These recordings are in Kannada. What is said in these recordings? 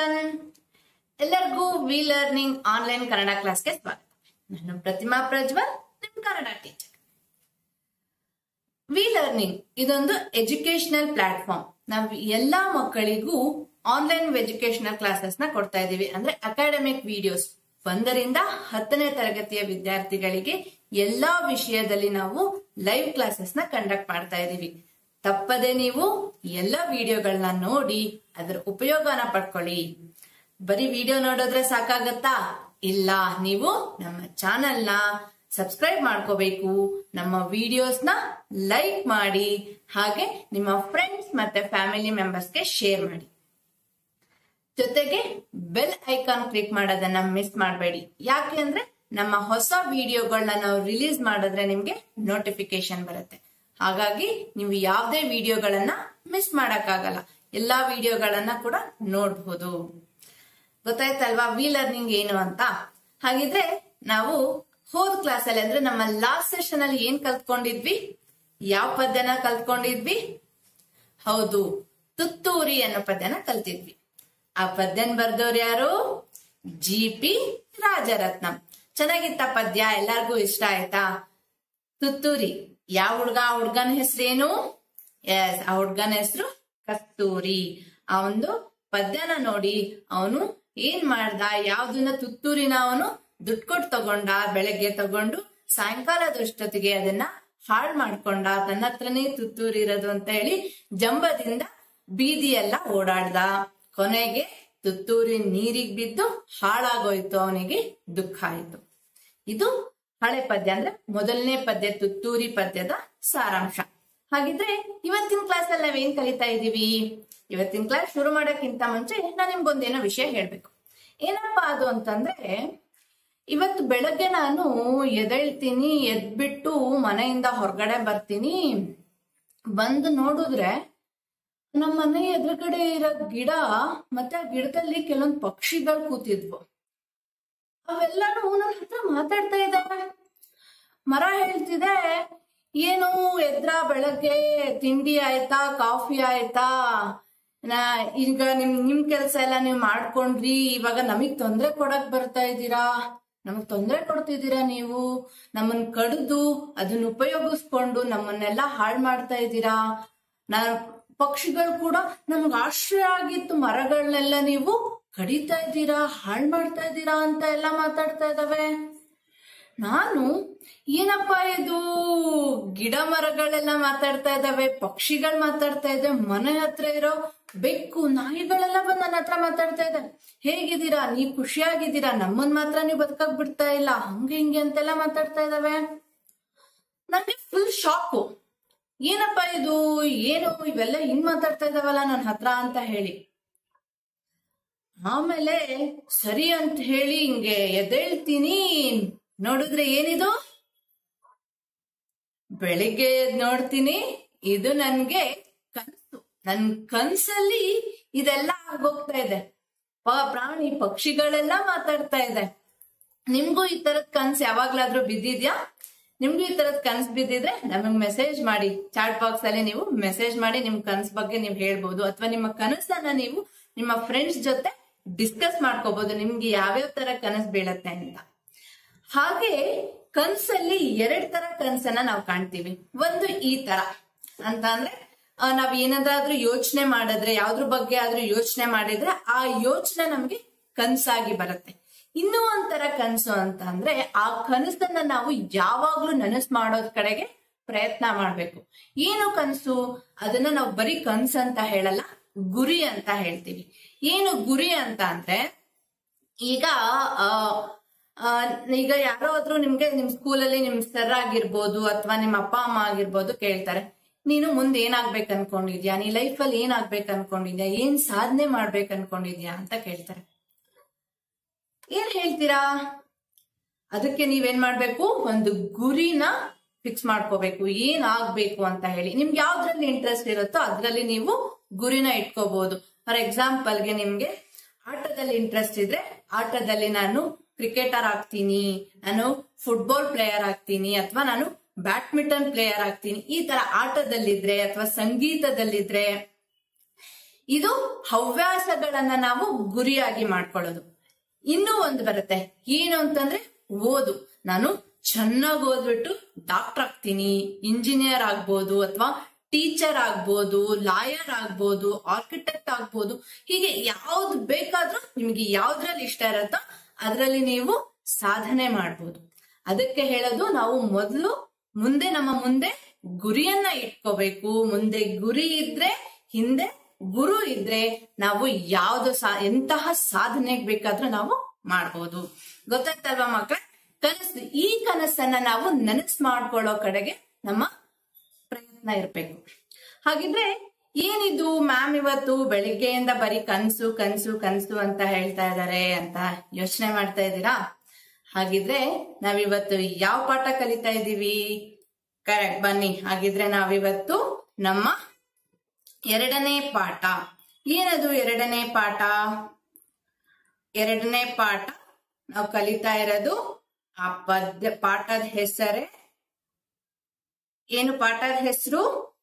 ಎವ್ರಿವನ್ ಎಲ್ಲರಿಗೂ ವಿ ಲರ್ನಿಂಗ್ ಆನ್ಲೈನ್ ಕನ್ನಡ ಕ್ಲಾಸ್ಗೆ ಸ್ವಾಗತ ನಾನು ಪ್ರತಿಮಾ ಪ್ರಜ್ವಲ್ ನಿಮ್ ಕನ್ನಡ ಟೀಚರ್ ವಿ ಲರ್ನಿಂಗ್ ಇದೊಂದು ಎಜುಕೇಶನಲ್ ಪ್ಲಾಟ್ಫಾರ್ಮ್ ನಾವು ಎಲ್ಲಾ ಮಕ್ಕಳಿಗೂ ಆನ್ಲೈನ್ ಎಜುಕೇಶನಲ್ ಕ್ಲಾಸಸ್ ನ ಕೊಡ್ತಾ ಇದೀವಿ ಅಂದ್ರೆ ಅಕಾಡೆಮಿಕ್ ವಿಡಿಯೋಸ್ ಒಂದರಿಂದ ಹತ್ತನೇ ತರಗತಿಯ ವಿದ್ಯಾರ್ಥಿಗಳಿಗೆ ಎಲ್ಲಾ ವಿಷಯದಲ್ಲಿ ನಾವು ಲೈವ್ ಕ್ಲಾಸಸ್ ನ ಕಂಡಕ್ಟ್ ಮಾಡ್ತಾ ಇದೀವಿ ತಪ್ಪದೆ ನೀವು ಎಲ್ಲ ವಿಡಿಯೋಗಳನ್ನ ನೋಡಿ ಅದರ ಉಪಯೋಗನ ಪಡ್ಕೊಳ್ಳಿ ಬರೀ ವಿಡಿಯೋ ನೋಡಿದ್ರೆ ಸಾಕಾಗತ್ತಾ ಇಲ್ಲ ನೀವು ನಮ್ಮ ಚಾನೆಲ್ ನ ಸಬ್ಸ್ಕ್ರೈಬ್ ಮಾಡ್ಕೋಬೇಕು ನಮ್ಮ ವಿಡಿಯೋಸ್ ನ ಲೈಕ್ ಮಾಡಿ ಹಾಗೆ ನಿಮ್ಮ ಫ್ರೆಂಡ್ಸ್ ಮತ್ತೆ ಫ್ಯಾಮಿಲಿ ಮೆಂಬರ್ಸ್ಗೆ ಶೇರ್ ಮಾಡಿ ಜೊತೆಗೆ ಬೆಲ್ ಐಕಾನ್ ಕ್ಲಿಕ್ ಮಾಡೋದನ್ನ ಮಿಸ್ ಮಾಡಬೇಡಿ ಯಾಕೆ ಅಂದ್ರೆ ನಮ್ಮ ಹೊಸ ವಿಡಿಯೋಗಳನ್ನ ನಾವು ರಿಲೀಸ್ ಮಾಡಿದ್ರೆ ನಿಮ್ಗೆ ನೋಟಿಫಿಕೇಶನ್ ಬರುತ್ತೆ ಹಾಗಾಗಿ ನೀವು ಯಾವುದೇ ವಿಡಿಯೋಗಳನ್ನ ಮಿಸ್ ಮಾಡಕ್ಕಾಗಲ್ಲ ಎಲ್ಲಾ ವಿಡಿಯೋಗಳನ್ನ ಕೂಡ ನೋಡ್ಬೋದು ಗೊತ್ತಾಯ್ತಲ್ವಾ ವಿ ಲರ್ನಿಂಗ್ ಏನು ಅಂತ ಹಾಗಿದ್ರೆ ನಾವು ಹೋದ್ ಕ್ಲಾಸ್ ಅಲ್ಲಿ ಅಂದ್ರೆ ನಮ್ಮ ಲಾಸ್ಟ್ ಸೆಷನ್ ಅಲ್ಲಿ ಏನ್ ಕಲ್ತ್ಕೊಂಡಿದ್ವಿ ಯಾವ ಪದ್ಯನ ಕಲ್ತ್ಕೊಂಡಿದ್ವಿ ಹೌದು ತುತ್ತೂರಿ ಅನ್ನೋ ಪದ್ಯನ ಕಲ್ತಿದ್ವಿ ಆ ಪದ್ಯನ್ ಬರ್ದವ್ರು ಯಾರು ಜಿ ಪಿ ರಾಜರತ್ನಂ ಚೆನ್ನಾಗಿತ್ತ ಪದ್ಯ ಎಲ್ಲಾರ್ಗೂ ಇಷ್ಟ ಆಯ್ತಾ ತುತ್ತೂರಿ ಯಾವ ಹುಡ್ಗ ಆ ಹುಡ್ಗನ ಹೆಸರೇನು ಎಸ್ ಆ ಹುಡ್ಗನ ಹೆಸರು ಕಸ್ತೂರಿ ಆ ಒಂದು ಪದ್ಯನ ನೋಡಿ ಅವನು ಏನ್ ಮಾಡ್ದ ಯಾವ್ದನ್ನ ತುತ್ತೂರಿನ ಅವನು ದುಡ್ಡು ಕೊಟ್ಟು ತಗೊಂಡ ಬೆಳಗ್ಗೆ ತಗೊಂಡು ಸಾಯಂಕಾಲದಷ್ಟೊತ್ತಿಗೆ ಅದನ್ನ ಹಾಳ್ ಮಾಡ್ಕೊಂಡ ತನ್ನ ಹತ್ರನೇ ತುತ್ತೂರಿ ಇರೋದು ಅಂತ ಹೇಳಿ ಜಂಬದಿಂದ ಬೀದಿ ಎಲ್ಲ ಓಡಾಡ್ದ ಕೊನೆಗೆ ತುತ್ತೂರಿ ನೀರಿಗ್ ಬಿದ್ದು ಹಾಳಾಗೋಯ್ತು ಅವನಿಗೆ ದುಃಖ ಆಯ್ತು ಇದು ಹಳೆ ಪದ್ಯ ಅಂದ್ರೆ ಮೊದಲನೇ ಪದ್ಯ ತುತ್ತೂರಿ ಪದ್ಯದ ಸಾರಾಂಶ ಹಾಗಿದ್ರೆ ಇವತ್ತಿನ ಕ್ಲಾಸ್ ಅಲ್ಲಿ ನಾವೇನ್ ಕಲಿತಾ ಇದೀವಿ ಇವತ್ತಿನ ಕ್ಲಾಸ್ ಶುರು ಮಾಡೋಕ್ಕಿಂತ ಮುಂಚೆ ನಾನು ನಿಮ್ಗೊಂದೇನೋ ವಿಷಯ ಹೇಳ್ಬೇಕು ಏನಪ್ಪಾ ಅದು ಅಂತಂದ್ರೆ ಇವತ್ತು ಬೆಳಗ್ಗೆ ನಾನು ಎದ್ದೇಳ್ತೀನಿ ಎದ್ಬಿಟ್ಟು ಮನೆಯಿಂದ ಹೊರಗಡೆ ಬರ್ತೀನಿ ಬಂದು ನೋಡಿದ್ರೆ ನಮ್ಮ ಮನೆ ಎದುರುಗಡೆ ಇರೋ ಗಿಡ ಮತ್ತೆ ಆ ಗಿಡದಲ್ಲಿ ಕೆಲವೊಂದು ಪಕ್ಷಿಗಳು ಕೂತಿದ್ವು ಅವೆಲ್ಲಾನು ನನ್ನ ಹತ್ರ ಮಾತಾಡ್ತಾ ಇದ್ದಾವೆ ಮರ ಹೇಳ್ತಿದೆ ಏನು ಎದ್ರ ಬೆಳಗ್ಗೆ ತಿಂಡಿ ಆಯ್ತಾ ಕಾಫಿ ಆಯ್ತಾ ನಾ ಈಗ ನಿಮ್ ನಿಮ್ ಕೆಲ್ಸ ಎಲ್ಲ ನೀವು ಮಾಡ್ಕೊಂಡ್ರಿ ಇವಾಗ ನಮಗ್ ತೊಂದ್ರೆ ಕೊಡಕ್ ಬರ್ತಾ ಇದ್ದೀರಾ ನಮಗ್ ತೊಂದ್ರೆ ಕೊಡ್ತಿದ್ದೀರಾ ನೀವು ನಮ್ಮನ್ ಕಡಿದು ಅದನ್ನ ಉಪಯೋಗಿಸ್ಕೊಂಡು ನಮ್ಮನ್ನೆಲ್ಲ ಹಾಳು ಮಾಡ್ತಾ ಇದ್ದೀರಾ ನಾ ಪಕ್ಷಿಗಳು ಕೂಡ ನಮ್ಗೆ ಆಶ್ರಯ ಆಗಿತ್ತು ಮರಗಳನ್ನೆಲ್ಲ ನೀವು ಕಡಿತಾ ಇದ್ದೀರಾ ಹಾಳು ಮಾಡ್ತಾ ಇದ್ದೀರಾ ಅಂತ ಎಲ್ಲ ಮಾತಾಡ್ತಾ ಇದಾವೆ ನಾನು ಏನಪ್ಪಾ ಇದು ಗಿಡ ಮರಗಳೆಲ್ಲ ಮಾತಾಡ್ತಾ ಇದಾವೆ ಪಕ್ಷಿಗಳು ಮಾತಾಡ್ತಾ ಇದಾವೆ ಮನೆ ಹತ್ರ ಇರೋ ಬೆಕ್ಕು ನಾಯಿಗಳೆಲ್ಲ ಬಂದು ನನ್ನ ಹತ್ರ ಮಾತಾಡ್ತಾ ಇದ್ದಾವೆ ಹೇಗಿದ್ದೀರಾ ನೀವ್ ಖುಷಿಯಾಗಿದ್ದೀರಾ ನಮ್ಮನ್ ಮಾತ್ರ ನೀವು ಬದುಕಕ್ ಬಿಡ್ತಾ ಇಲ್ಲ ಹಂಗೆ ಹಿಂಗೆ ಅಂತೆಲ್ಲ ಮಾತಾಡ್ತಾ ಇದಾವೆ ನಂಗೆ ಫುಲ್ ಶಾಕು ಏನಪ್ಪ ಇದು ಏನು ಇವೆಲ್ಲ ಹಿಂಗ್ ಮಾತಾಡ್ತಾ ಇದಾವಲ್ಲ ನನ್ನ ಹತ್ರ ಅಂತ ಹೇಳಿ ಆಮೇಲೆ ಸರಿ ಅಂತ ಹೇಳಿ ಹಿಂಗೆ ಎದ್ದೇಳ್ತೀನಿ ನೋಡಿದ್ರೆ ಏನಿದು ಬೆಳಿಗ್ಗೆ ಎದ್ದು ನೋಡ್ತೀನಿ ಇದು ನನ್ಗೆ ಕನ್ಸು ನನ್ ಕನ್ಸಲ್ಲಿ ಇದೆಲ್ಲ ಆಗೋಗ್ತಾ ಇದೆ ಪ- ಪ್ರಾಣಿ ಪಕ್ಷಿಗಳೆಲ್ಲ ಮಾತಾಡ್ತಾ ಇದೆ ನಿಮ್ಗೂ ಈ ತರದ್ ಕನ್ಸ್ ಯಾವಾಗ್ಲಾದ್ರೂ ಬಿದ್ದಿದ್ಯಾ ನಿಮ್ಗೂ ಈ ತರದ್ ಕನ್ಸ್ ಬಿದ್ದಿದ್ರೆ ನಮಗ್ ಮೆಸೇಜ್ ಮಾಡಿ ಚಾಟ್ ಬಾಕ್ಸ್ ಅಲ್ಲಿ ನೀವು ಮೆಸೇಜ್ ಮಾಡಿ ನಿಮ್ ಕನ್ಸ್ ಬಗ್ಗೆ ನೀವು ಹೇಳ್ಬೋದು ಅಥವಾ ನಿಮ್ಮ ಕನಸನ್ನ ನೀವು ನಿಮ್ಮ ಫ್ರೆಂಡ್ಸ್ ಜೊತೆ ಡಿಸ್ಕಸ್ ಮಾಡ್ಕೋಬಹುದು ನಿಮ್ಗೆ ಯಾವ್ಯಾವ ತರ ಕನಸು ಬೀಳತ್ತೆ ಅಂತ ಹಾಗೆ ಕನ್ಸಲ್ಲಿ ಎರಡ್ ತರ ಕನ್ಸನ್ನ ನಾವು ಕಾಣ್ತೀವಿ ಒಂದು ಈ ತರ ಅಂತ ಅಂದ್ರೆ ಆ, ನಾವ್ ಏನದಾದ್ರೂ ಯೋಚನೆ ಮಾಡಿದ್ರೆ ಯಾವ್ದ್ರ ಬಗ್ಗೆ ಆದ್ರೂ ಯೋಚನೆ ಮಾಡಿದ್ರೆ ಆ ಯೋಚನೆ ನಮ್ಗೆ ಕನ್ಸಾಗಿ ಬರುತ್ತೆ ಇನ್ನೂ ಒಂಥರ ಕನ್ಸು ಅಂತ ಅಂದ್ರೆ ಆ ಕನಸನ್ನ ನಾವು ಯಾವಾಗ್ಲೂ ನನಸ್ ಮಾಡೋದ್ ಕಡೆಗೆ ಪ್ರಯತ್ನ ಮಾಡ್ಬೇಕು ಏನು ಕನ್ಸು ಅದನ್ನ ನಾವು ಬರೀ ಕನ್ಸು ಅಂತ ಹೇಳಲ್ಲ ಗುರಿ ಅಂತ ಹೇಳ್ತೀವಿ ಏನು ಗುರಿ ಅಂತ ಅಂದ್ರೆ ಈಗ ಆ, ಆ, ಈಗ ಯಾರೋ ಆದ್ರೂ ನಿಮ್ಗೆ ನಿಮ್ ಸ್ಕೂಲಲ್ಲಿ ನಿಮ್ ಸರ್ ಆಗಿರ್ಬೋದು ಅಥವಾ ನಿಮ್ಮ ಅಪ್ಪ ಅಮ್ಮ ಆಗಿರ್ಬೋದು ಕೇಳ್ತಾರೆ ನೀನು ಮುಂದೆ ಏನಾಗ್ಬೇಕು ಅನ್ಕೊಂಡಿದ್ಯಾ ನೀ ಲೈಫ್ ಅಲ್ಲಿ ಏನಾಗ್ಬೇಕು ಅನ್ಕೊಂಡಿದ್ಯಾ ಏನ್ ಸಾಧನೆ ಮಾಡ್ಬೇಕು ಅನ್ಕೊಂಡಿದ್ಯಾ ಅಂತ ಕೇಳ್ತಾರೆ ಏನ್ ಹೇಳ್ತೀರಾ ಅದಕ್ಕೆ ನೀವೇನ್ ಮಾಡ್ಬೇಕು ಒಂದು ಗುರಿನ ಫಿಕ್ಸ್ ಮಾಡ್ಕೋಬೇಕು ಏನ್ ಆಗ್ಬೇಕು ಅಂತ ಹೇಳಿ ನಿಮ್ಗೆ ಯಾವ್ದ್ರಲ್ಲಿ ಇಂಟ್ರೆಸ್ಟ್ ಇರುತ್ತೋ ಅದ್ರಲ್ಲಿ ನೀವು ಗುರಿನ ಇಟ್ಕೋಬಹುದು ಫಾರ್ ಎಕ್ಸಾಂಪಲ್ಗೆ ನಿಮ್ಗೆ ಆಟದಲ್ಲಿ ಇಂಟ್ರೆಸ್ಟ್ ಇದ್ರೆ ಆಟದಲ್ಲಿ ನಾನು ಕ್ರಿಕೆಟರ್ ಆಗ್ತೀನಿ ನಾನು ಫುಟ್ಬಾಲ್ ಪ್ಲೇಯರ್ ಆಗ್ತೀನಿ ಅಥವಾ ನಾನು ಬ್ಯಾಡ್ಮಿಂಟನ್ ಪ್ಲೇಯರ್ ಆಗ್ತೀನಿ ಈ ತರ ಆಟದಲ್ಲಿದ್ರೆ ಅಥವಾ ಸಂಗೀತದಲ್ಲಿದ್ರೆ ಇದು ಹವ್ಯಾಸಗಳನ್ನ ನಾವು ಗುರಿಯಾಗಿ ಮಾಡ್ಕೊಳ್ಳೋದು ಇನ್ನೂ ಒಂದು ಬರುತ್ತೆ ಏನು ಅಂತಂದ್ರೆ ಓದು ನಾನು ಚೆನ್ನಾಗಿ ಓದ್ಬಿಟ್ಟು ಡಾಕ್ಟರ್ ಆಗ್ತೀನಿ ಇಂಜಿನಿಯರ್ ಆಗ್ಬೋದು ಅಥವಾ ಟೀಚರ್ ಆಗ್ಬೋದು ಲಾಯರ್ ಆಗ್ಬೋದು ಆರ್ಕಿಟೆಕ್ಟ್ ಆಗ್ಬೋದು ಹೀಗೆ ಯಾವ್ದು ಬೇಕಾದ್ರೂ ನಿಮಗೆ ಯಾವ್ದ್ರಲ್ಲಿ ಇಷ್ಟ ಇರುತ್ತೋ ಅದರಲ್ಲಿ ನೀವು ಸಾಧನೆ ಮಾಡ್ಬೋದು ಅದಕ್ಕೆ ಹೇಳೋದು ನಾವು ಮೊದಲು ಮುಂದೆ ನಮ್ಮ ಮುಂದೆ ಗುರಿಯನ್ನ ಇಟ್ಕೋಬೇಕು ಮುಂದೆ ಗುರಿ ಇದ್ರೆ ಹಿಂದೆ ಗುರು ಇದ್ರೆ ನಾವು ಯಾವ್ದು ಸಾ ಎಂತಹ ಸಾಧನೆಗೆ ಬೇಕಾದ್ರೂ ನಾವು ಮಾಡ್ಬೋದು ಗೊತ್ತಾಗ್ತಲ್ವಾ ಮಕ್ಕಳ ಕನಸು ಈ ಕನಸನ್ನ ನಾವು ನನಸ್ ಮಾಡ್ಕೊಳ್ಳೋ ಕಡೆಗೆ ನಮ್ಮ ಪ್ರಯತ್ನ ಇರ್ಬೇಕು ಹಾಗಿದ್ರೆ ಏನಿದು ಮ್ಯಾಮ್ ಇವತ್ತು ಬೆಳಿಗ್ಗೆಯಿಂದ ಬರೀ ಕನ್ಸು ಕನ್ಸು ಕನ್ಸು ಅಂತ ಹೇಳ್ತಾ ಇದಾರೆ ಅಂತ ಯೋಚನೆ ಮಾಡ್ತಾ ಇದ್ದೀರಾ ಹಾಗಿದ್ರೆ ನಾವಿವತ್ತು ಯಾವ ಪಾಠ ಕಲಿತಾ ಇದ್ದೀವಿ ಕರೆಕ್ಟ್ ಬನ್ನಿ ಹಾಗಿದ್ರೆ ನಾವಿವತ್ತು ನಮ್ಮ ಎರಡನೇ ಪಾಠ ಏನದು ಎರಡನೇ ಪಾಠ ಎರಡನೇ ಪಾಠ ನಾವು ಕಲಿತಾ ಇರೋದು ಆ ಪದ್ಯ ಪಾಠದ ಹೆಸರೇ ಏನು ಪಾಠದ ಹೆಸರು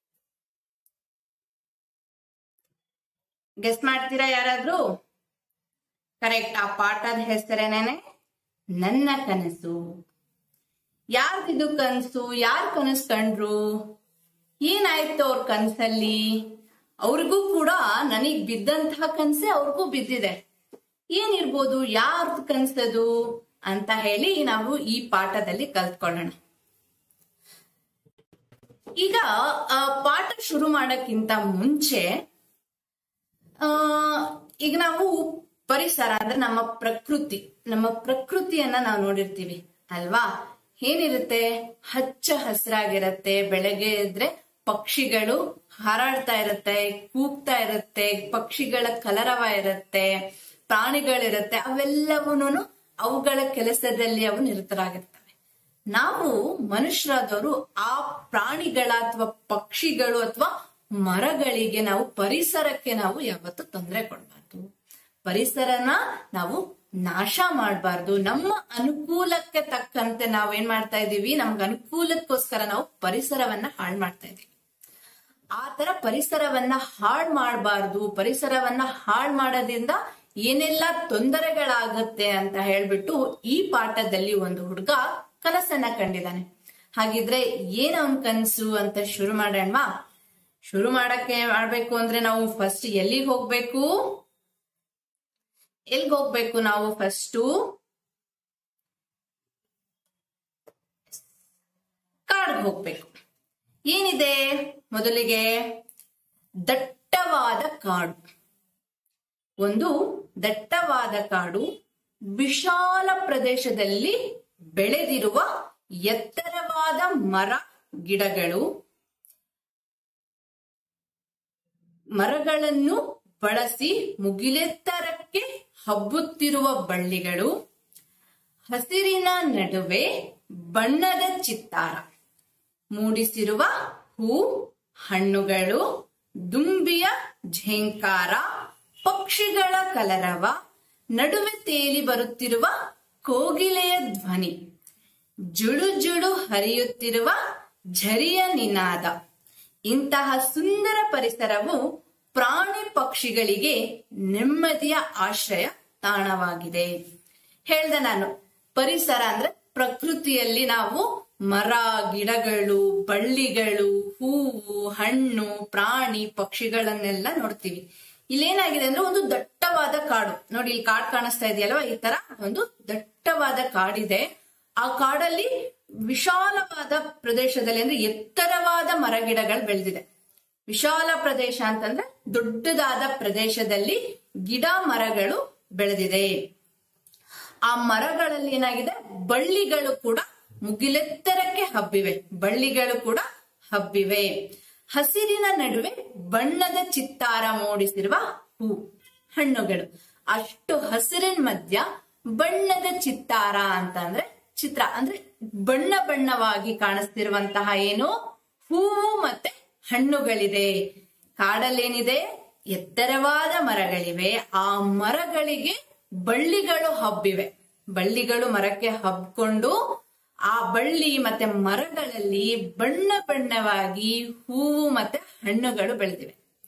ಗೆಸ್ ಮಾಡ್ತೀರಾ ಯಾರಾದ್ರೂ ಕರೆಕ್ಟ್ ಆ ಪಾಠದ ಹೆಸರೇನೇನೆ ನನ್ನ ಕನಸು ಯಾರ್ದಿದು ಕನಸು ಯಾರ್ ಕನಸು ಕಂಡ್ರು ಏನಾಯ್ತು ಅವ್ರ ಕನಸಲ್ಲಿ ಅವ್ರಿಗೂ ಕೂಡ ನನಗ್ ಬಿದ್ದಂತಹ ಕನಸೆ ಅವ್ರಿಗೂ ಬಿದ್ದಿದೆ ಏನಿರ್ಬೋದು ಯಾರ್ದು ಕನ್ಸದು ಅಂತ ಹೇಳಿ ನಾವು ಈ ಪಾಠದಲ್ಲಿ ಕಲ್ತ್ಕೊಳ್ಳೋಣ ಈಗ ಆ, ಪಾಠ ಶುರು ಮಾಡಕ್ಕಿಂತ ಮುಂಚೆ ಆ ಈಗ ನಾವು ಪರಿಸರ ಅಂದ್ರೆ ನಮ್ಮ ಪ್ರಕೃತಿ ನಮ್ಮ ಪ್ರಕೃತಿಯನ್ನ ನಾವು ನೋಡಿರ್ತೀವಿ ಅಲ್ವಾ ಏನಿರುತ್ತೆ ಹಚ್ಚ ಹಸಿರಾಗಿರತ್ತೆ ಬೆಳಗ್ಗೆ ಇದ್ರೆ ಪಕ್ಷಿಗಳು ಹಾರಾಡ್ತಾ ಇರುತ್ತೆ ಕೂಗ್ತಾ ಇರುತ್ತೆ ಪಕ್ಷಿಗಳ ಕಲರವ ಇರುತ್ತೆ ಪ್ರಾಣಿಗಳಿರುತ್ತೆ ಅವೆಲ್ಲವೂನು ಅವುಗಳ ಕೆಲಸದಲ್ಲಿ ಅವು ನಿರತರಾಗಿರ್ತವೆ ನಾವು ಮನುಷ್ಯರಾದವರು ಆ ಪ್ರಾಣಿಗಳ ಅಥವಾ ಪಕ್ಷಿಗಳು ಅಥವಾ ಮರಗಳಿಗೆ ನಾವು ಪರಿಸರಕ್ಕೆ ನಾವು ಯಾವತ್ತೂ ತೊಂದರೆ ಕೊಡಬಾರ್ದು ಪರಿಸರನ ನಾವು ನಾಶ ಮಾಡಬಾರ್ದು ನಮ್ಮ ಅನುಕೂಲಕ್ಕೆ ತಕ್ಕಂತೆ ನಾವೇನ್ ಮಾಡ್ತಾ ಇದೀವಿ ನಮ್ಗೆ ಅನುಕೂಲಕ್ಕೋಸ್ಕರ ನಾವು ಪರಿಸರವನ್ನ ಹಾಳು ಮಾಡ್ತಾ ಇದೀವಿ ಆ ತರ ಪರಿಸರವನ್ನ ಹಾಳು ಮಾಡಬಾರ್ದು ಪರಿಸರವನ್ನ ಹಾಳು ಮಾಡೋದ್ರಿಂದ ಏನೆಲ್ಲ ತೊಂದರೆಗಳಾಗತ್ತೆ ಅಂತ ಹೇಳ್ಬಿಟ್ಟು ಈ ಪಾಠದಲ್ಲಿ ಒಂದು ಹುಡುಗ ಕನಸನ್ನ ಕಂಡಿದ್ದಾನೆ ಹಾಗಿದ್ರೆ ಏನ್ ಅವನ್ ಕನ್ಸು ಅಂತ ಶುರು ಮಾಡೋಣವಾ ಶುರು ಮಾಡಕ್ಕೆ ಮಾಡ್ಬೇಕು ಅಂದ್ರೆ ನಾವು ಫಸ್ಟ್ ಎಲ್ಲಿಗೆ ಹೋಗ್ಬೇಕು ಎಲ್ಗ್ ಹೋಗ್ಬೇಕು ನಾವು ಫಸ್ಟು ಕಾಡ್ಗೆ ಹೋಗ್ಬೇಕು ಏನಿದೆ ಮೊದಲಿಗೆ ದಟ್ಟವಾದ ಕಾಡು ಒಂದು ದಟ್ಟವಾದ ಕಾಡು ವಿಶಾಲ ಪ್ರದೇಶದಲ್ಲಿ ಬೆಳೆದಿರುವ ಎತ್ತರವಾದ ಮರ ಗಿಡಗಳು ಮರಗಳನ್ನು ಬಳಸಿ ಮುಗಿಲೆತ್ತರಕ್ಕೆ ಹಬ್ಬುತ್ತಿರುವ ಬಳ್ಳಿಗಳು ಹಸಿರಿನ ನಡುವೆ ಬಣ್ಣದ ಚಿತ್ತಾರ ಮೂಡಿಸಿರುವ ಹೂ ಹಣ್ಣುಗಳು ದುಂಬಿಯ ಝೇಂಕಾರ ಪಕ್ಷಿಗಳ ಕಲರವ ನಡುವೆ ತೇಲಿ ಬರುತ್ತಿರುವ ಕೋಗಿಲೆಯ ಧ್ವನಿ ಜುಳು ಜುಳು ಹರಿಯುತ್ತಿರುವ ಝರಿಯ ನಿನಾದ ಇಂತಹ ಸುಂದರ ಪರಿಸರವು ಪ್ರಾಣಿ ಪಕ್ಷಿಗಳಿಗೆ ನೆಮ್ಮದಿಯ ಆಶ್ರಯ ತಾಣವಾಗಿದೆ ಹೇಳ್ದೆ ನಾನು ಪರಿಸರ ಅಂದ್ರೆ ಪ್ರಕೃತಿಯಲ್ಲಿ ನಾವು ಮರ ಗಿಡಗಳು ಬಳ್ಳಿಗಳು ಹೂವು ಹಣ್ಣು ಪ್ರಾಣಿ ಪಕ್ಷಿಗಳನ್ನೆಲ್ಲ ನೋಡ್ತೀವಿ ಇಲ್ಲೇನಾಗಿದೆ ಅಂದ್ರೆ ಒಂದು ದಟ್ಟವಾದ ಕಾಡು ನೋಡಿ ಇಲ್ಲಿ ಕಾಡು ಕಾಣಿಸ್ತಾ ಇದೆಯಲ್ವಾ ಈ ತರ ಒಂದು ದಟ್ಟವಾದ ಕಾಡಿದೆ ಆ ಕಾಡಲ್ಲಿ ವಿಶಾಲವಾದ ಪ್ರದೇಶದಲ್ಲಿ ಅಂದ್ರೆ ಎತ್ತರವಾದ ಮರಗಿಡಗಳು ಬೆಳೆದಿದೆ ವಿಶಾಲ ಪ್ರದೇಶ ಅಂತಂದ್ರೆ ದೊಡ್ಡದಾದ ಪ್ರದೇಶದಲ್ಲಿ ಗಿಡ ಮರಗಳು ಬೆಳೆದಿದೆ ಆ ಮರಗಳಲ್ಲಿ ಏನಾಗಿದೆ ಬಳ್ಳಿಗಳು ಕೂಡ ಮುಗಿಲೆತ್ತರಕ್ಕೆ ಹಬ್ಬಿವೆ ಬಳ್ಳಿಗಳು ಕೂಡ ಹಬ್ಬಿವೆ ಹಸಿರಿನ ನಡುವೆ ಬಣ್ಣದ ಚಿತ್ತಾರ ಮೂಡಿಸಿರುವ ಹೂ ಹಣ್ಣುಗಳು ಅಷ್ಟು ಹಸಿರಿನ ಮಧ್ಯ ಬಣ್ಣದ ಚಿತ್ತಾರ ಅಂತ ಅಂದ್ರೆ ಚಿತ್ರ ಅಂದ್ರೆ ಬಣ್ಣ ಬಣ್ಣವಾಗಿ ಕಾಣಿಸ್ತಿರುವಂತಹ ಏನು ಹೂವು ಮತ್ತೆ ಹಣ್ಣುಗಳಿದೆ ಕಾಡಲ್ಲೇನಿದೆ ಎತ್ತರವಾದ ಮರಗಳಿವೆ ಆ ಮರಗಳಿಗೆ ಬಳ್ಳಿಗಳು ಹಬ್ಬಿವೆ ಬಳ್ಳಿಗಳು ಮರಕ್ಕೆ ಹಬ್ಕೊಂಡು ಆ ಬಳ್ಳಿ ಮತ್ತೆ ಮರಗಳಲ್ಲಿ ಬಣ್ಣ ಬಣ್ಣವಾಗಿ ಹೂವು ಮತ್ತೆ ಹಣ್ಣುಗಳು ಬೆಳೆದಿವೆ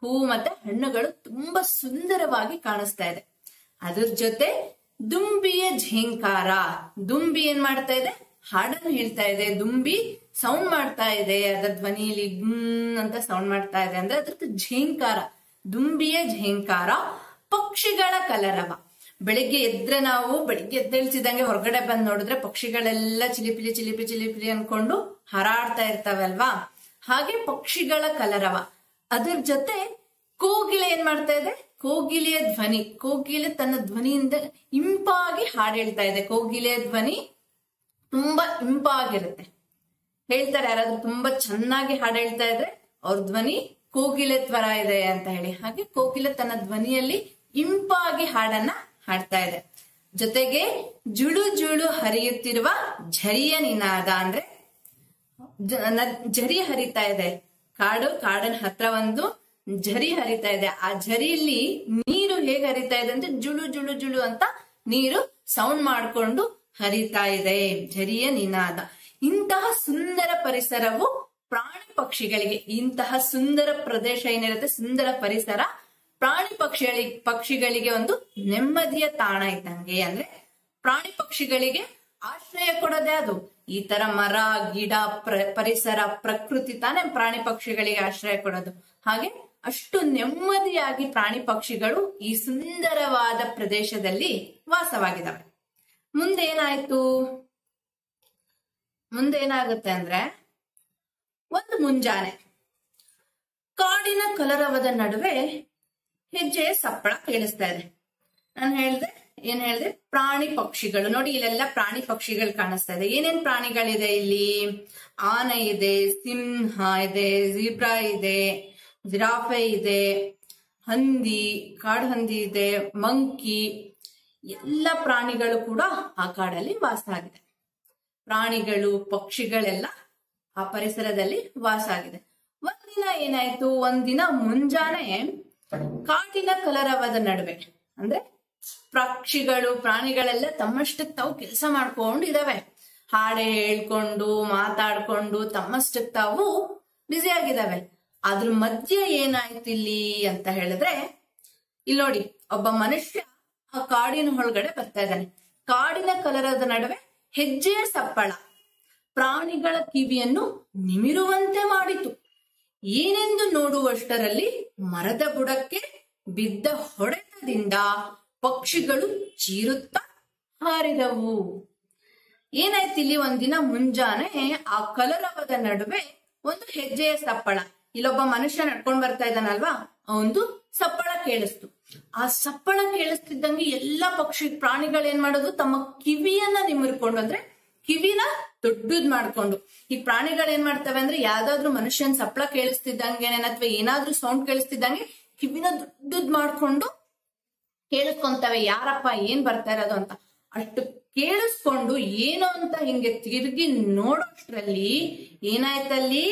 ಹೂವು ಮತ್ತೆ ಹಣ್ಣುಗಳು ತುಂಬಾ ಸುಂದರವಾಗಿ ಕಾಣಿಸ್ತಾ ಇದೆ ಅದ್ರ ಜೊತೆ ದುಂಬಿಯ ಝೇಂಕಾರ ದುಂಬಿ ಏನ್ ಮಾಡ್ತಾ ಇದೆ ಹಾಡನ್ನು ಹೇಳ್ತಾ ಇದೆ ದುಂಬಿ ಸೌಂಡ್ ಮಾಡ್ತಾ ಇದೆ ಅದರ ಧ್ವನಿಯಲ್ಲಿ ಗುಮ್ ಅಂತ ಸೌಂಡ್ ಮಾಡ್ತಾ ಇದೆ ಅಂದ್ರೆ ಅದ್ರದ್ದು ಝೇಂಕಾರ ದುಂಬಿಯ ಝೇಂಕಾರ ಪಕ್ಷಿಗಳ ಕಲರವ ಬೆಳಿಗ್ಗೆ ಎದ್ರೆ ನಾವು ಬೆಳಿಗ್ಗೆ ಎದ್ದೇಳ್ತಿದ್ದಂಗೆ ಹೊರಗಡೆ ಬಂದ್ ನೋಡಿದ್ರೆ ಪಕ್ಷಿಗಳೆಲ್ಲ ಚಿಲಿಪಿಲಿ ಚಿಲಿಪಿ ಚಿಲಿಪಿಲಿ ಅನ್ಕೊಂಡು ಹಾರಾಡ್ತಾ ಇರ್ತಾವಲ್ವಾ ಹಾಗೆ ಪಕ್ಷಿಗಳ ಕಲರವ ಅದ್ರ ಜೊತೆ ಕೋಗಿಲೆ ಏನ್ ಮಾಡ್ತಾ ಇದೆ ಕೋಗಿಲೆಯ ಧ್ವನಿ ಕೋಗಿಲೆ ತನ್ನ ಧ್ವನಿಯಿಂದ ಇಂಪಾಗಿ ಹಾಡು ಹೇಳ್ತಾ ಇದೆ ಕೋಗಿಲೆಯ ಧ್ವನಿ ತುಂಬಾ ಇಂಪಾಗಿರುತ್ತೆ ಹೇಳ್ತಾರೆ ಯಾರಾದ್ರೂ ತುಂಬಾ ಚೆನ್ನಾಗಿ ಹಾಡು ಹೇಳ್ತಾ ಇದ್ರೆ ಅವ್ರ ಧ್ವನಿ ಕೋಗಿಲೆ ತ್ವರ ಇದೆ ಅಂತ ಹೇಳಿ ಹಾಗೆ ಕೋಗಿಲೆ ತನ್ನ ಧ್ವನಿಯಲ್ಲಿ ಇಂಪಾಗಿ ಹಾಡನ್ನ ಹಾಡ್ತಾ ಇದೆ ಜೊತೆಗೆ ಜುಳು ಜುಳು ಹರಿಯುತ್ತಿರುವ ಝರಿಯ ನಿನಾದ ಅಂದ್ರೆ ಜ- ನ- ಝರಿ ಹರಿತಾ ಇದೆ ಕಾಡು ಕಾಡಿನ ಹತ್ರ ಒಂದು ಝರಿ ಹರಿತಾ ಇದೆ ಆ ಝರಿಯಲ್ಲಿ ನೀರು ಹೇಗೆ ಹರಿತಾ ಇದೆ ಅಂದ್ರೆ ಜುಳು ಜುಳು ಜುಳು ಅಂತ ನೀರು ಸೌಂಡ್ ಮಾಡ್ಕೊಂಡು ಹರಿತಾ ಇದೆ ಝರಿಯ ನಿನಾದ ಇಂತಹ ಸುಂದರ ಪರಿಸರವು ಪ್ರಾಣಿ ಪಕ್ಷಿಗಳಿಗೆ ಇಂತಹ ಸುಂದರ ಪ್ರದೇಶ ಏನಿರುತ್ತೆ ಸುಂದರ ಪರಿಸರ ಪ್ರಾಣಿ ಪಕ್ಷಿಗಳಿಗೆ ಪಕ್ಷಿಗಳಿಗೆ ಒಂದು ನೆಮ್ಮದಿಯ ತಾಣ ಇದ್ದಂಗೆ ಅಂದ್ರೆ ಪ್ರಾಣಿ ಪಕ್ಷಿಗಳಿಗೆ ಆಶ್ರಯ ಕೊಡೋದೇ ಅದು ಈ ತರ ಮರ ಗಿಡ ಪ್ರ- ಪರಿಸರ ಪ್ರಕೃತಿ ತಾನೇ ಪ್ರಾಣಿ ಪಕ್ಷಿಗಳಿಗೆ ಆಶ್ರಯ ಕೊಡೋದು ಹಾಗೆ ಅಷ್ಟು ನೆಮ್ಮದಿಯಾಗಿ ಪ್ರಾಣಿ ಪಕ್ಷಿಗಳು ಈ ಸುಂದರವಾದ ಪ್ರದೇಶದಲ್ಲಿ ವಾಸವಾಗಿದ್ದಾವೆ ಮುಂದೆ ಏನಾಯ್ತು ಮುಂದೆ ಏನಾಗುತ್ತೆ ಅಂದ್ರೆ ಒಂದು ಮುಂಜಾನೆ ಕಾಡಿನ ಕಲರವದ ನಡುವೆ ಹೆಜ್ಜೆಯ ಸಪ್ಪಳ ಕೇಳಿಸ್ತಾ ಇದೆ ನಾನು ಹೇಳ್ದೆ ಏನ್ ಹೇಳ್ದೆ ಪ್ರಾಣಿ ಪಕ್ಷಿಗಳು ನೋಡಿ ಇಲ್ಲೆಲ್ಲ ಪ್ರಾಣಿ ಪಕ್ಷಿಗಳು ಕಾಣಿಸ್ತಾ ಇದೆ ಏನೇನ್ ಪ್ರಾಣಿಗಳಿದೆ ಇಲ್ಲಿ ಆನೆ ಇದೆ ಸಿಂಹ ಇದೆ ಜಿಬ್ರಾ ಇದೆ ಜಿರಾಫೆ ಇದೆ ಹಂದಿ ಕಾಡು ಹಂದಿ ಇದೆ ಮಂಕಿ ಎಲ್ಲ ಪ್ರಾಣಿಗಳು ಕೂಡ ಆ ಕಾಡಲ್ಲಿ ವಾಸ ಆಗಿದೆ ಪ್ರಾಣಿಗಳು ಪಕ್ಷಿಗಳೆಲ್ಲ ಆ ಪರಿಸರದಲ್ಲಿ ವಾಸ ಆಗಿದೆ ಒಂದಿನ ಏನಾಯ್ತು ಒಂದಿನ ಮುಂಜಾನೆ ಕಾಡಿನ ಕಲರವದ ನಡುವೆ ಅಂದ್ರೆ ಪಕ್ಷಿಗಳು ಪ್ರಾಣಿಗಳೆಲ್ಲ ತಮ್ಮಷ್ಟಕ್ಕೆ ತಾವು ಕೆಲಸ ಮಾಡ್ಕೊಂಡು ಇದಾವೆ ಹಾಡೆ ಹೇಳ್ಕೊಂಡು ಮಾತಾಡ್ಕೊಂಡು ತಮ್ಮಷ್ಟಕ್ಕೆ ತಾವು ಬ್ಯುಸಿ ಆಗಿದಾವೆ ಅದ್ರ ಮಧ್ಯೆ ಏನಾಯ್ತು ಇಲ್ಲಿ ಅಂತ ಹೇಳಿದ್ರೆ ಇಲ್ಲಿ ನೋಡಿ ಒಬ್ಬ ಮನುಷ್ಯ ಆ ಕಾಡಿನ ಒಳಗಡೆ ಬರ್ತಾ ಇದ್ದಾನೆ ಕಾಡಿನ ಕಲರದ ನಡುವೆ ಹೆಜ್ಜೆಯ ಸಪ್ಪಳ ಪ್ರಾಣಿಗಳ ಕಿವಿಯನ್ನು ನಿಮಿರುವಂತೆ ಮಾಡಿತು ಏನೆಂದು ನೋಡುವಷ್ಟರಲ್ಲಿ ಮರದ ಬುಡಕ್ಕೆ ಬಿದ್ದ ಹೊಡೆತದಿಂದ ಪಕ್ಷಿಗಳು ಚೀರುತ್ತಾ ಹಾರಿದವು ಏನಾಯ್ತು ಇಲ್ಲಿ ಒಂದಿನ ಮುಂಜಾನೆ ಆ ಕಲರವದ ನಡುವೆ ಒಂದು ಹೆಜ್ಜೆಯ ಸಪ್ಪಳ ಇಲ್ಲೊಬ್ಬ ಮನುಷ್ಯ ನಡ್ಕೊಂಡ್ ಬರ್ತಾ ಇದ್ದಾನಲ್ವಾ ಒಂದು ಸಪ್ಪಳ ಕೇಳಿಸ್ತು ಆ ಸಪ್ಪಳ ಕೇಳಿಸ್ತಿದ್ದಂಗೆ ಎಲ್ಲಾ ಪಕ್ಷಿ ಪ್ರಾಣಿಗಳು ಏನ್ ಮಾಡೋದು ತಮ್ಮ ಕಿವಿಯನ್ನ ನಿಮಿರ್ಕೊಂಡು ಅಂದ್ರೆ ಕಿವಿನ ದೊಡ್ಡದ್ ಮಾಡ್ಕೊಂಡು ಈ ಪ್ರಾಣಿಗಳು ಏನ್ ಮಾಡ್ತವೆ ಅಂದ್ರೆ ಯಾವ್ದಾದ್ರು ಮನುಷ್ಯನ್ ಸಪ್ಪಳ ಕೇಳಿಸ್ತಿದ್ದಂಗೆ ಅಥವಾ ಏನಾದ್ರೂ ಸೌಂಡ್ ಕೇಳಿಸ್ತಿದ್ದಂಗೆ ಕಿವಿನ ದೊಡ್ಡದ್ ಮಾಡ್ಕೊಂಡು ಕೇಳಿಸ್ಕೊಂತವೆ ಯಾರಪ್ಪ ಏನ್ ಬರ್ತಾ ಇರೋದು ಅಂತ ಅಷ್ಟು ಕೇಳಿಸ್ಕೊಂಡು ಏನೋ ಅಂತ ಹಿಂಗೆ ತಿರುಗಿ ನೋಡೋಷ್ಟ್ರಲ್ಲಿ ಏನಾಯ್ತಲ್ಲಿ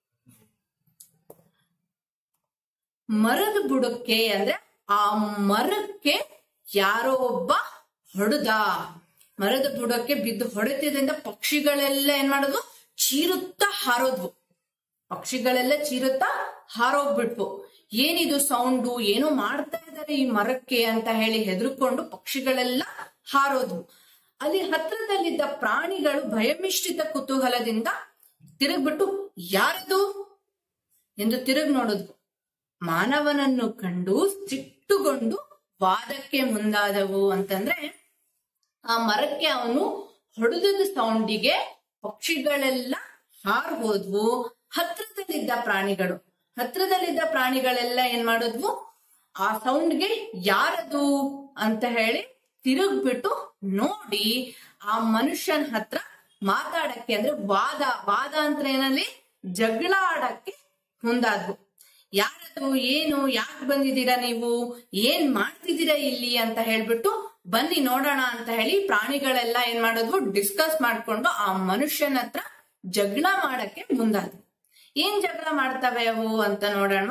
ಮರದ ಬುಡಕ್ಕೆ ಅಂದ್ರೆ ಆ ಮರಕ್ಕೆ ಯಾರೋ ಒಬ್ಬ ಹೊಡೆದ ಮರದ ಬುಡಕ್ಕೆ ಬಿದ್ದು ಹೊಡೆತಿದ್ರಿಂದ ಪಕ್ಷಿಗಳೆಲ್ಲ ಏನ್ ಮಾಡೋದು ಚೀರುತ್ತಾ ಹಾರೋದ್ವು ಪಕ್ಷಿಗಳೆಲ್ಲ ಚೀರುತ್ತಾ ಹಾರೋಗ್ಬಿಟ್ವು ಏನಿದು ಸೌಂಡು ಏನೋ ಮಾಡ್ತಾ ಇದ್ದಾರೆ ಈ ಮರಕ್ಕೆ ಅಂತ ಹೇಳಿ ಹೆದರ್ಕೊಂಡು ಪಕ್ಷಿಗಳೆಲ್ಲ ಹಾರೋದ್ವು ಅಲ್ಲಿ ಹತ್ರದಲ್ಲಿದ್ದ ಪ್ರಾಣಿಗಳು ಭಯಮಿಶ್ರಿತ ಕುತೂಹಲದಿಂದ ತಿರುಗ್ಬಿಟ್ಟು ಯಾರದು ಎಂದು ತಿರುಗಿ ನೋಡಿದ್ವು ಮಾನವನನ್ನು ಕಂಡು ಸಿಟ್ಟುಗೊಂಡು ವಾದಕ್ಕೆ ಮುಂದಾದವು ಅಂತಂದ್ರೆ ಆ ಮರಕ್ಕೆ ಅವನು ಹೊಡೆದ ಸೌಂಡಿಗೆ ಪಕ್ಷಿಗಳೆಲ್ಲ ಹಾರ್ ಹೋದ್ವು ಹತ್ರದಲ್ಲಿದ್ದ ಪ್ರಾಣಿಗಳು ಹತ್ರದಲ್ಲಿದ್ದ ಪ್ರಾಣಿಗಳೆಲ್ಲ ಏನ್ ಮಾಡಿದ್ವು ಆ ಸೌಂಡ್ಗೆ ಯಾರದು ಅಂತ ಹೇಳಿ ತಿರುಗ್ಬಿಟ್ಟು ನೋಡಿ ಆ ಮನುಷ್ಯನ ಹತ್ರ ಮಾತಾಡಕ್ಕೆ ಅಂದ್ರೆ ವಾದ ವಾದ ಅಂತ ಏನಲ್ಲಿ ಜಗಳ ಆಡಕ್ಕೆ ಮುಂದಾದ್ವು ಯಾರದು ಏನು ಯಾಕೆ ಬಂದಿದ್ದೀರಾ ನೀವು ಏನ್ ಮಾಡ್ತಿದ್ದೀರಾ ಇಲ್ಲಿ ಅಂತ ಹೇಳ್ಬಿಟ್ಟು ಬನ್ನಿ ನೋಡೋಣ ಅಂತ ಹೇಳಿ ಪ್ರಾಣಿಗಳೆಲ್ಲ ಏನ್ ಮಾಡಿದ್ವು ಡಿಸ್ಕಸ್ ಮಾಡ್ಕೊಂಡು ಆ ಮನುಷ್ಯನ ಹತ್ರ ಜಗಳ ಮಾಡಕ್ಕೆ ಮುಂದಾದ್ವು ಏನ್ ಜಗಳ ಮಾಡ್ತವೆ ಅವು ಅಂತ ನೋಡೋಣ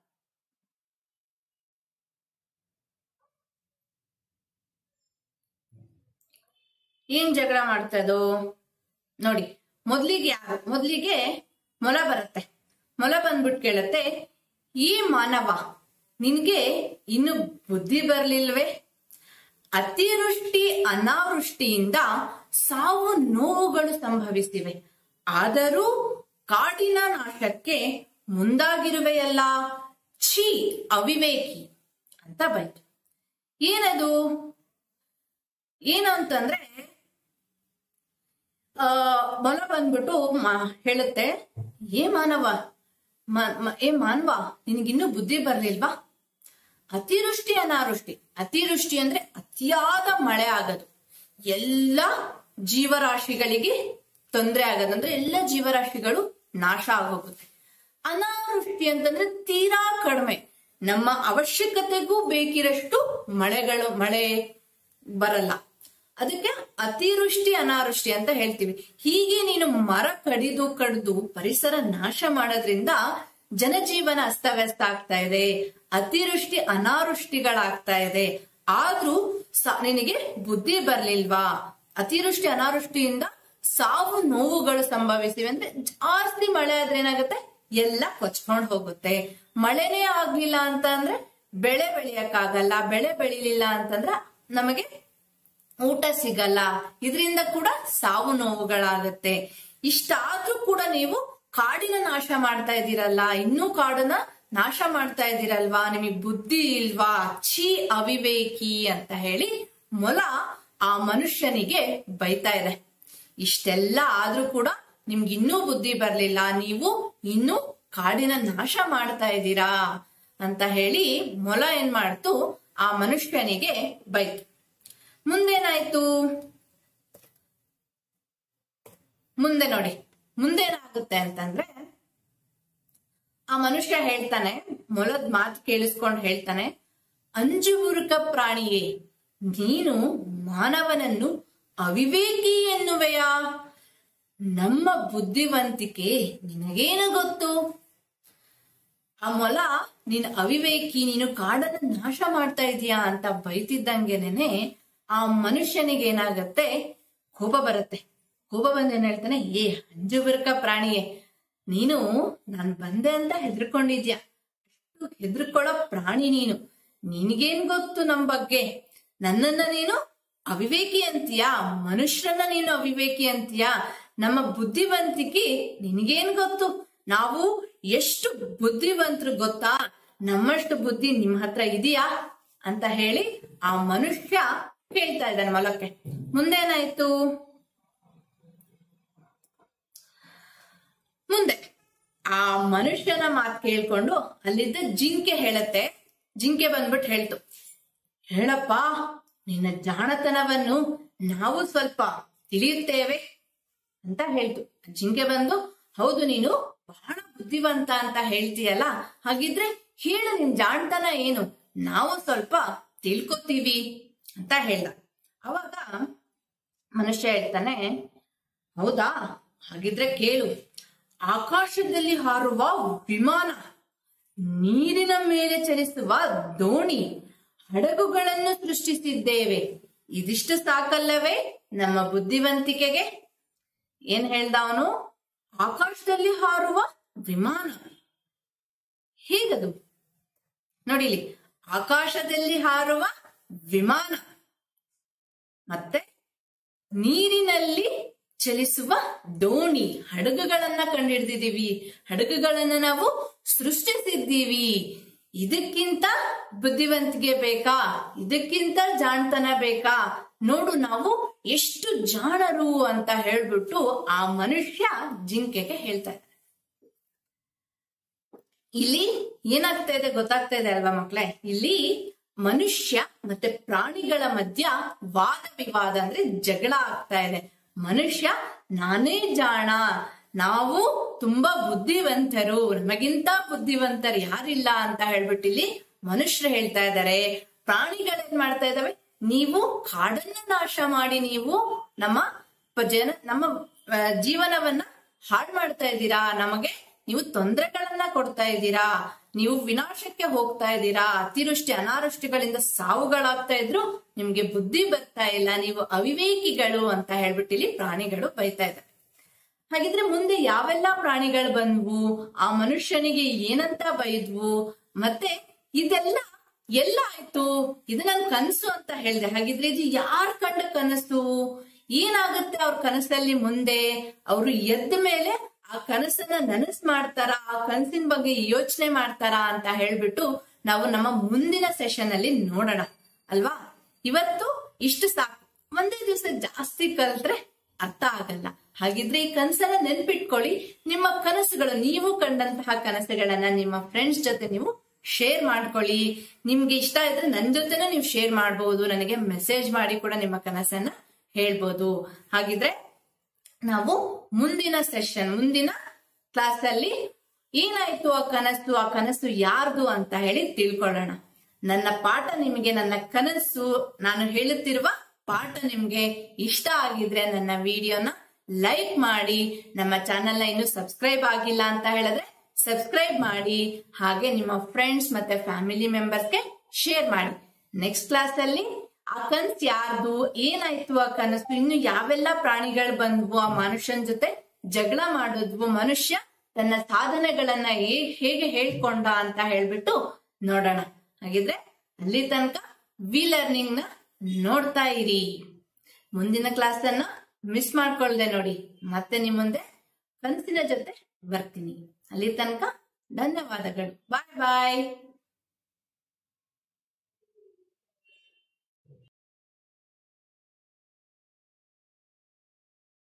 ಏನ್ ಜಗಳ ಮಾಡ್ತದೋ ನೋಡಿ ಮೊದ್ಲಿಗೆ ಯಾರು ಮೊದ್ಲಿಗೆ ಮೊಲ ಬರುತ್ತೆ ಮೊಲ ಬಂದ್ಬಿಟ್ಟು ಕೇಳತ್ತೆ ಈ ಮಾನವ ನಿನ್ಗೆ ಇನ್ನು ಬುದ್ಧಿ ಬರ್ಲಿಲ್ವೇ ಅತಿವೃಷ್ಟಿ ಅನಾವೃಷ್ಟಿಯಿಂದ ಸಾವು ನೋವುಗಳು ಸಂಭವಿಸಿವೆ ಆದರೂ ಕಾಡಿನ ನಾಶಕ್ಕೆ ಮುಂದಾಗಿರುವೆಯಲ್ಲ ಛೀ ಅವಿವೇಕಿ ಅಂತ ಬೈತು ಏನದು ಏನು ಅಂತಂದ್ರೆ ಆ ಮೊಲ ಬಂದ್ಬಿಟ್ಟು ಮ- ಹೇಳುತ್ತೆ ಏ ಮಾನವ ಮ- ಮ- ಏ ಮಾನವ ನಿನಗಿನ್ನೂ ಬುದ್ಧಿ ಬರ್ಲಿಲ್ವಾ ಅತಿವೃಷ್ಟಿ ಅನಾವೃಷ್ಟಿ ಅತಿವೃಷ್ಟಿ ಅಂದ್ರೆ ಅತಿಯಾದ ಮಳೆ ಆಗೋದು ಎಲ್ಲ ಜೀವರಾಶಿಗಳಿಗೆ ತೊಂದರೆ ಆಗೋದು ಅಂದ್ರೆ ಎಲ್ಲ ಜೀವರಾಶಿಗಳು ನಾಶ ಆಗೋಗುತ್ತೆ ಅನಾವೃಷ್ಟಿ ಅಂತಂದ್ರೆ ತೀರಾ ಕಡಿಮೆ ನಮ್ಮ ಅವಶ್ಯಕತೆಗೂ ಬೇಕಿರಷ್ಟು ಮಳೆಗಳು ಮಳೆ ಬರಲ್ಲ ಅದಕ್ಕೆ ಅತಿವೃಷ್ಟಿ ಅನಾವೃಷ್ಟಿ ಅಂತ ಹೇಳ್ತೀವಿ ಹೀಗೆ ನೀನು ಮರ ಕಡಿದು ಕಡಿದು ಪರಿಸರ ನಾಶ ಮಾಡೋದ್ರಿಂದ ಜನಜೀವನ ಅಸ್ತವ್ಯಸ್ತ ಆಗ್ತಾ ಇದೆ ಅತಿವೃಷ್ಟಿ ಅನಾವೃಷ್ಟಿಗಳಾಗ್ತಾ ಇದೆ ಆದ್ರೂ ಸ- ನಿನಗೆ ಬುದ್ಧಿ ಬರ್ಲಿಲ್ವಾ ಅತಿವೃಷ್ಟಿ ಅನಾವೃಷ್ಟಿಯಿಂದ ಸಾವು ನೋವುಗಳು ಸಂಭವಿಸಿವೆ ಅಂದ್ರೆ ಜಾಸ್ತಿ ಮಳೆ ಆದ್ರೆ ಏನಾಗುತ್ತೆ ಎಲ್ಲ ಕೊಚ್ಕೊಂಡ್ ಹೋಗುತ್ತೆ ಮಳೆನೇ ಆಗ್ಲಿಲ್ಲ ಅಂತ ಅಂದ್ರೆ ಬೆಳೆ ಬೆಳೆಯಕ್ಕಾಗಲ್ಲ ಬೆಳೆ ಬೆಳಿಲಿಲ್ಲ ಅಂತಂದ್ರೆ ನಮಗೆ ಊಟ ಸಿಗಲ್ಲ ಇದರಿಂದ ಕೂಡ ಸಾವು ನೋವುಗಳಾಗತ್ತೆ ಇಷ್ಟಾದ್ರೂ ಕೂಡ ನೀವು ಕಾಡಿನ ನಾಶ ಮಾಡ್ತಾ ಇದ್ದೀರಲ್ಲ ಇನ್ನೂ ಕಾಡನ್ನ ನಾಶ ಮಾಡ್ತಾ ಇದ್ದೀರಲ್ವಾ ನಿಮಗೆ ಬುದ್ಧಿ ಇಲ್ವಾ ಛೀ ಅವಿವೇಕಿ ಅಂತ ಹೇಳಿ ಮೊಲ ಆ ಮನುಷ್ಯನಿಗೆ ಬೈತಾ ಇದೆ ಇಷ್ಟೆಲ್ಲ ಆದ್ರೂ ಕೂಡ ನಿಮ್ಗೆ ಇನ್ನೂ ಬುದ್ಧಿ ಬರ್ಲಿಲ್ಲ ನೀವು ಇನ್ನೂ ಕಾಡಿನ ನಾಶ ಮಾಡ್ತಾ ಇದ್ದೀರಾ ಅಂತ ಹೇಳಿ ಮೊಲ ಏನ್ ಮಾಡ್ತು ಆ ಮನುಷ್ಯನಿಗೆ ಬೈತು ಮುಂದೇನಾಯ್ತು ಮುಂದೆ ನೋಡಿ ಮುಂದೇನಾಗುತ್ತೆ ಅಂತಂದ್ರೆ ಆ ಮನುಷ್ಯ ಹೇಳ್ತಾನೆ ಮೊಲದ ಮಾತು ಕೇಳಿಸ್ಕೊಂಡು ಹೇಳ್ತಾನೆ ಅಂಜುಬುರುಕ ಪ್ರಾಣಿಯೇ ನೀನು ಮಾನವನನ್ನು ಅವಿವೇಕಿ ಎನ್ನುವೆಯಾ ನಮ್ಮ ಬುದ್ಧಿವಂತಿಕೆ ನಿನಗೇನು ಗೊತ್ತು ಆ ಮೊಲ ನೀನು ಅವಿವೇಕಿ ನೀನು ಕಾಡನ್ನ ನಾಶ ಮಾಡ್ತಾ ಇದೀಯಾ ಅಂತ ಬೈತಿದ್ದಂಗೆನೆ ಆ ಮನುಷ್ಯನಿಗೆ ಏನಾಗತ್ತೆ ಕೋಪ ಬರುತ್ತೆ ಕೋಪ ಬಂದ ಏನ್ ಹೇಳ್ತಾನೆ ಏ ಅಂಜುಬರ್ಕ ಪ್ರಾಣಿಯೇ ನೀನು ನಾನ್ ಬಂದೆ ಅಂತ ಹೆದರ್ಕೊಂಡಿದ್ಯಾ ಅಷ್ಟು ಹೆದರ್ಕೊಳ್ಳೋ ಪ್ರಾಣಿ ನೀನು ನಿನಗೇನ್ ಗೊತ್ತು ನಮ್ ಬಗ್ಗೆ ನನ್ನನ್ನ ನೀನು ಅವಿವೇಕಿ ಅಂತೀಯಾ ಮನುಷ್ಯರನ್ನ ನೀನು ಅವಿವೇಕಿ ಅಂತೀಯಾ ನಮ್ಮ ಬುದ್ಧಿವಂತಿಕೆ ನಿನಗೇನ್ ಗೊತ್ತು ನಾವು ಎಷ್ಟು ಬುದ್ಧಿವಂತರು ಗೊತ್ತಾ ನಮ್ಮಷ್ಟು ಬುದ್ಧಿ ನಿಮ್ ಹತ್ರ ಇದೆಯಾ ಅಂತ ಹೇಳಿ ಆ ಮನುಷ್ಯ ಹೇಳ್ತಾ ಇದ್ದಾನೆ ಮೊಲಕ್ಕೆ ಮುಂದೇನಾಯ್ತು ಮುಂದೆ ಆ ಮನುಷ್ಯನ ಮಾತು ಕೇಳ್ಕೊಂಡು ಅಲ್ಲಿದ್ದ ಜಿಂಕೆ ಹೇಳತ್ತೆ ಜಿಂಕೆ ಬಂದ್ಬಿಟ್ಟು ಹೇಳ್ತು ಹೇಳಪ್ಪ ನಿನ್ನ ಜಾಣತನವನ್ನು ನಾವು ಸ್ವಲ್ಪ ತಿಳಿಯುತ್ತೇವೆ ಅಂತ ಹೇಳ್ತು ಜಿಂಕೆ ಬಂದು ಹೌದು ನೀನು ಬಹಳ ಬುದ್ಧಿವಂತ ಅಂತ ಹೇಳ್ತೀಯಲ್ಲ ಹಾಗಿದ್ರೆ ಹೇಳು ನಿನ್ ಜಾಣತನ ಏನು ನಾವು ಸ್ವಲ್ಪ ತಿಳ್ಕೊತೀವಿ ಅಂತ ಹೇಳ್ದ ಅವಾಗ ಮನುಷ್ಯ ಹೇಳ್ತಾನೆ ಹೌದಾ ಹಾಗಿದ್ರೆ ಕೇಳು ಆಕಾಶದಲ್ಲಿ ಹಾರುವ ವಿಮಾನ ನೀರಿನ ಮೇಲೆ ಚಲಿಸುವ ದೋಣಿ ಹಡಗುಗಳನ್ನು ಸೃಷ್ಟಿಸಿದ್ದೇವೆ ಇದಿಷ್ಟು ಸಾಕಲ್ಲವೇ ನಮ್ಮ ಬುದ್ಧಿವಂತಿಕೆಗೆ ಏನ್ ಹೇಳ್ದ ಅವನು ಆಕಾಶದಲ್ಲಿ ಹಾರುವ ವಿಮಾನ ಹೇಗದು ನೋಡಿಲಿ ಆಕಾಶದಲ್ಲಿ ಹಾರುವ ವಿಮಾನ ಮತ್ತೆ ನೀರಿನಲ್ಲಿ ಚಲಿಸುವ ದೋಣಿ ಹಡಗುಗಳನ್ನ ಕಂಡಿಡ್ದಿದೀವಿ ಹಡಗುಗಳನ್ನ ನಾವು ಸೃಷ್ಟಿಸಿದ್ದೀವಿ ಇದಕ್ಕಿಂತ ಬುದ್ಧಿವಂತಿಕೆ ಬೇಕಾ ಇದಕ್ಕಿಂತ ಜಾಣತನ ಬೇಕಾ ನೋಡು ನಾವು ಎಷ್ಟು ಜಾಣರು ಅಂತ ಹೇಳ್ಬಿಟ್ಟು ಆ ಮನುಷ್ಯ ಜಿಂಕೆಗೆ ಹೇಳ್ತಾ ಇದ್ದಾರೆ ಇಲ್ಲಿ ಏನಾಗ್ತಾ ಇದೆ ಗೊತ್ತಾಗ್ತಾ ಇದೆ ಅಲ್ವಾ ಮಕ್ಳೇ ಇಲ್ಲಿ ಮನುಷ್ಯ ಮತ್ತೆ ಪ್ರಾಣಿಗಳ ಮಧ್ಯ ವಾದ ವಿವಾದ ಅಂದ್ರೆ ಜಗಳ ಆಗ್ತಾ ಇದೆ ಮನುಷ್ಯ ನಾನೇ ಜಾಣ ನಾವು ತುಂಬಾ ಬುದ್ಧಿವಂತರು ನಮಗಿಂತ ಬುದ್ಧಿವಂತರು ಯಾರಿಲ್ಲ ಅಂತ ಹೇಳ್ಬಿಟ್ಟು ಇಲ್ಲಿ ಮನುಷ್ಯರು ಹೇಳ್ತಾ ಇದ್ದಾರೆ ಪ್ರಾಣಿಗಳೇನ್ ಮಾಡ್ತಾ ಇದಾವೆ ನೀವು ಕಾಡನ್ನ ನಾಶ ಮಾಡಿ ನೀವು ನಮ್ಮ ಪ- ಜನ ನಮ್ಮ ಆ, ಜೀವನವನ್ನ ಹಾಳು ಮಾಡ್ತಾ ಇದ್ದೀರಾ ನಮಗೆ ನೀವು ತೊಂದರೆಗಳನ್ನ ಕೊಡ್ತಾ ಇದ್ದೀರಾ ನೀವು ವಿನಾಶಕ್ಕೆ ಹೋಗ್ತಾ ಇದ್ದೀರಾ ಅತಿವೃಷ್ಟಿ ಅನಾವೃಷ್ಟಿಗಳಿಂದ ಸಾವುಗಳಾಗ್ತಾ ಇದ್ರು ನಿಮ್ಗೆ ಬುದ್ಧಿ ಬರ್ತಾ ಇಲ್ಲ ನೀವು ಅವಿವೇಕಿಗಳು ಅಂತ ಹೇಳ್ಬಿಟ್ಟು ಇಲ್ಲಿ ಪ್ರಾಣಿಗಳು ಬೈತಾ ಇದ್ದಾರೆ ಹಾಗಿದ್ರೆ ಮುಂದೆ ಯಾವೆಲ್ಲ ಪ್ರಾಣಿಗಳು ಬಂದ್ವು ಆ ಮನುಷ್ಯನಿಗೆ ಏನಂತ ಬೈದ್ವು ಮತ್ತೆ ಇದೆಲ್ಲ ಎಲ್ಲ ಆಯ್ತು ಇದು ನನ್ ಕನಸು ಅಂತ ಹೇಳ್ದೆ ಹಾಗಿದ್ರೆ ಇದು ಯಾರ್ ಕಂಡ ಕನಸು ಏನಾಗುತ್ತೆ ಅವ್ರ ಕನಸಲ್ಲಿ ಮುಂದೆ ಅವರು ಎದ್ದ ಮೇಲೆ ಆ ಕನಸನ್ನ ನನಸ್ ಮಾಡ್ತಾರ ಆ ಕನಸಿನ ಬಗ್ಗೆ ಯೋಚನೆ ಮಾಡ್ತಾರ ಅಂತ ಹೇಳ್ಬಿಟ್ಟು ನಾವು ನಮ್ಮ ಮುಂದಿನ ಸೆಷನ್ ಅಲ್ಲಿ ನೋಡೋಣ ಅಲ್ವಾ ಇವತ್ತು ಇಷ್ಟು ಸಾಕು ಒಂದೇ ದಿವಸ ಜಾಸ್ತಿ ಕಲ್ತ್ರೆ ಅರ್ಥ ಆಗಲ್ಲ ಹಾಗಿದ್ರೆ ಈ ಕನಸನ್ನ ನೆನ್ಪಿಟ್ಕೊಳ್ಳಿ ನಿಮ್ಮ ಕನಸುಗಳು ನೀವು ಕಂಡಂತಹ ಕನಸುಗಳನ್ನ ನಿಮ್ಮ ಫ್ರೆಂಡ್ಸ್ ಜೊತೆ ನೀವು ಶೇರ್ ಮಾಡ್ಕೊಳ್ಳಿ ನಿಮ್ಗೆ ಇಷ್ಟ ಇದ್ರೆ ನನ್ ಜೊತೆನೂ ನೀವು ಶೇರ್ ಮಾಡಬಹುದು ನನಗೆ ಮೆಸೇಜ್ ಮಾಡಿ ಕೂಡ ನಿಮ್ಮ ಕನಸನ್ನ ಹೇಳ್ಬೋದು ಹಾಗಿದ್ರೆ ನಾವು ಮುಂದಿನ ಸೆಷನ್ ಮುಂದಿನ ಕ್ಲಾಸ್ ಅಲ್ಲಿ ಏನಾಯ್ತು ಆ ಕನಸು ಆ ಕನಸು ಯಾರ್ದು ಅಂತ ಹೇಳಿ ತಿಳ್ಕೊಳ್ಳೋಣ ನನ್ನ ಪಾಠ ನಿಮಗೆ ನನ್ನ ಕನಸು ನಾನು ಹೇಳುತ್ತಿರುವ ಪಾಠ ನಿಮ್ಗೆ ಇಷ್ಟ ಆಗಿದ್ರೆ ನನ್ನ ವಿಡಿಯೋನ ಲೈಕ್ ಮಾಡಿ ನಮ್ಮ ಚಾನೆಲ್ನ ಇನ್ನು ಸಬ್ಸ್ಕ್ರೈಬ್ ಆಗಿಲ್ಲ ಅಂತ ಹೇಳಿದ್ರೆ ಸಬ್ಸ್ಕ್ರೈಬ್ ಮಾಡಿ ಹಾಗೆ ನಿಮ್ಮ ಫ್ರೆಂಡ್ಸ್ ಮತ್ತೆ ಫ್ಯಾಮಿಲಿ ಮೆಂಬರ್ಸ್ಗೆ ಶೇರ್ ಮಾಡಿ ನೆಕ್ಸ್ಟ್ ಕ್ಲಾಸ್ ಅಲ್ಲಿ ಆ ಕನಸು ಯಾರ್ದು ಏನಾಯ್ತು ಆ ಕನಸು ಇನ್ನು ಯಾವೆಲ್ಲ ಪ್ರಾಣಿಗಳು ಬಂದ್ವು ಆ ಮನುಷ್ಯನ ಜೊತೆ ಜಗಳ ಮಾಡಿದ್ವು ಮನುಷ್ಯ ತನ್ನ ಸಾಧನೆಗಳನ್ನ ಹೇ- ಹೇಗೆ ಹೇಳ್ಕೊಂಡ ಅಂತ ಹೇಳ್ಬಿಟ್ಟು ನೋಡೋಣ ಹಾಗಿದ್ರೆ ಅಲ್ಲಿ ತನಕ ವಿ ಲರ್ನಿಂಗ್ ನ ನೋಡ್ತಾ ಇರಿ ಮುಂದಿನ ಕ್ಲಾಸ್ ಅನ್ನ ಮಿಸ್ ಮಾಡ್ಕೊಳ್ದೆ ನೋಡಿ ಮತ್ತೆ ನಿಮ್ ಮುಂದೆ ಕನಸಿನ ಜೊತೆ ಬರ್ತೀನಿ ಅಲ್ಲಿ ತನಕ ಧನ್ಯವಾದಗಳು ಬಾಯ್ ಬಾಯ್